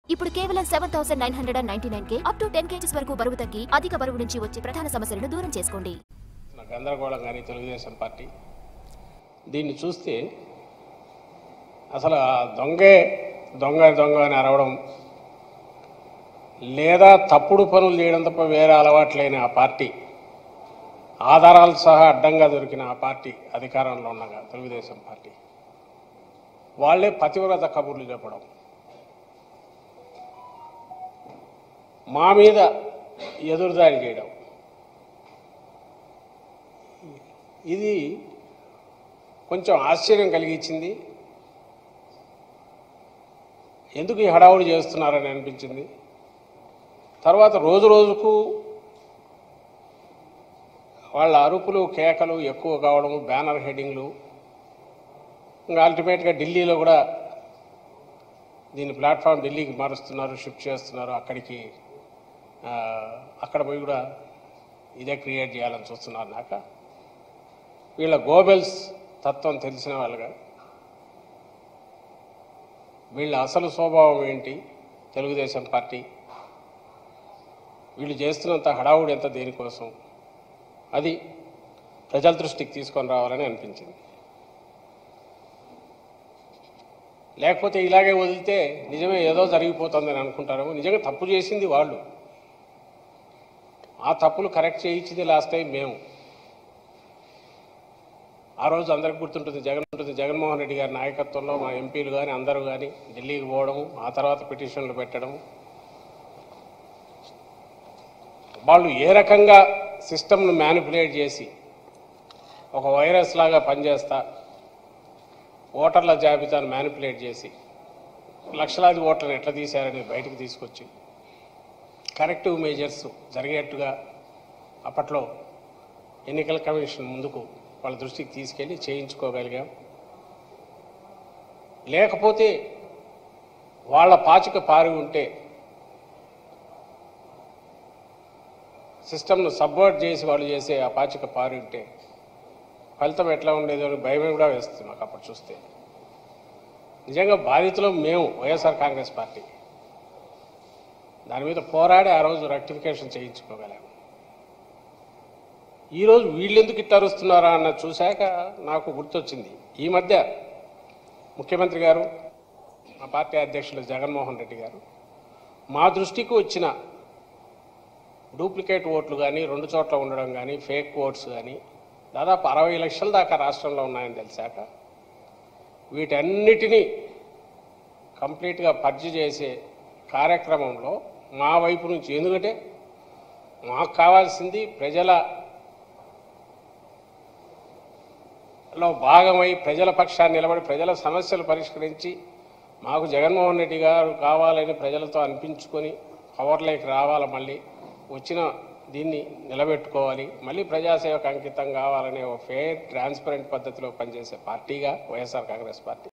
ఇప్పుడు కేవలం seven thousand nine hundred and ninety nine కే అప్ టు టెన్ కేజీస్ వరకు బరువు తగ్గి అధిక బరువు నుంచి వచ్చే ప్రధాన సమస్యలను దూరం చేసుకోండి గందరగోళం కానీ తెలుగుదేశం పార్టీ దీన్ని చూస్తే అసలు ఆ దొంగే దొంగ దొంగ అని అరవడం లేదా తప్పుడు పనులు చేయడం తప్ప వేరే అలవాటు లేని ఆ పార్టీ ఆధారాలు సహా అడ్డంగా దొరికిన ఆ పార్టీ అధికారంలో ఉండగా తెలుగుదేశం పార్టీ వాళ్ళే పతివ్రత కబుర్లు చెప్పడం మా మీద ఎదురుదాడి చేయడం ఇది కొంచెం ఆశ్చర్యం కలిగించింది ఎందుకు ఈ హడావుడి చేస్తున్నారని అనిపించింది తర్వాత రోజు రోజుకు వాళ్ళ అరుపులు కేకలు ఎక్కువ కావడం బ్యానర్ హెడ్డింగ్లు ఇంకా అల్టిమేట్గా ఢిల్లీలో కూడా దీని ప్లాట్ఫామ్ ఢిల్లీకి మారుస్తున్నారు షిఫ్ట్ చేస్తున్నారు అక్కడికి ఆ, అక్కడ పోయి కూడా ఇదే క్రియేట్ చేయాలని చూస్తున్నారు నాక వీళ్ళ గోబెల్స్ తత్వం తెలిసిన వాళ్ళుగా వీళ్ళ అసలు స్వభావం ఏంటి తెలుగుదేశం పార్టీ వీళ్ళు చేస్తున్నంత హడావుడి ఎంత దేనికోసం అది ప్రజల దృష్టికి తీసుకొని రావాలని అనిపించింది లేకపోతే ఇలాగే వదిలితే నిజమే ఏదో జరిగిపోతుందని అనుకుంటారేమో నిజంగా తప్పు చేసింది వాళ్ళు ఆ తప్పులు కరెక్ట్ చేయించింది లాస్ట్ టైం మేము ఆ రోజు అందరికి గుర్తుంటుంది జగన్ ఉంటుంది జగన్మోహన్ రెడ్డి గారి నాయకత్వంలో మా ఎంపీలు కానీ అందరూ కానీ ఢిల్లీకి పోవడము ఆ తర్వాత పిటిషన్లు పెట్టడం వాళ్ళు ఏ రకంగా సిస్టమ్ను మ్యానిపులేట్ చేసి ఒక వైరస్ లాగా పనిచేస్తా ఓటర్ల జాబితాను మ్యానిపులేట్ చేసి లక్షలాది ఓట్లను ఎట్లా తీశారని బయటకు తీసుకొచ్చి కరెక్టివ్ మేజర్స్ జరిగేట్టుగా అప్పట్లో ఎన్నికల కమిషన్ ముందుకు వాళ్ళ దృష్టికి తీసుకెళ్ళి చేయించుకోగలిగాం లేకపోతే వాళ్ళ పాచిక పారి ఉంటే సిస్టమ్ను సబ్వర్ట్ చేసి వాళ్ళు చేసే ఆ పాచిక పారి ఉంటే ఫలితం ఎట్లా ఉండేదో అని భయమే కూడా వేస్తుంది మాకు అప్పుడు చూస్తే నిజంగా బాధితులు మేము వైఎస్ఆర్ కాంగ్రెస్ పార్టీ దాని మీద పోరాడి ఆ రోజు రెక్టిఫికేషన్ చేయించుకోగలాము ఈరోజు వీళ్ళు ఎందుకు ఇట్లా అరుస్తున్నారా అన్న చూశాక నాకు గుర్తొచ్చింది ఈ మధ్య ముఖ్యమంత్రి గారు మా పార్టీ అధ్యక్షులు జగన్మోహన్ రెడ్డి గారు మా దృష్టికి వచ్చిన డూప్లికేట్ ఓట్లు కానీ రెండు చోట్ల ఉండడం కానీ ఫేక్ ఓట్స్ కానీ దాదాపు అరవై లక్షల దాకా రాష్ట్రంలో ఉన్నాయని తెలిసాక వీటన్నిటినీ కంప్లీట్గా పర్జి చేసే కార్యక్రమంలో మా వైపు నుంచి ఎందుకంటే మాకు కావాల్సింది ప్రజల లో భాగమై ప్రజల పక్షాన్ని నిలబడి ప్రజల సమస్యలు పరిష్కరించి మాకు జగన్మోహన్ రెడ్డి గారు కావాలని ప్రజలతో అనిపించుకొని పవర్లోకి రావాలి మళ్ళీ వచ్చిన దీన్ని నిలబెట్టుకోవాలి మళ్ళీ ప్రజాసేవకు అంకితం కావాలనే ఒక ఫెయిర్ ట్రాన్స్పరెంట్ పద్ధతిలో పనిచేసే పార్టీగా వైఎస్ఆర్ కాంగ్రెస్ పార్టీ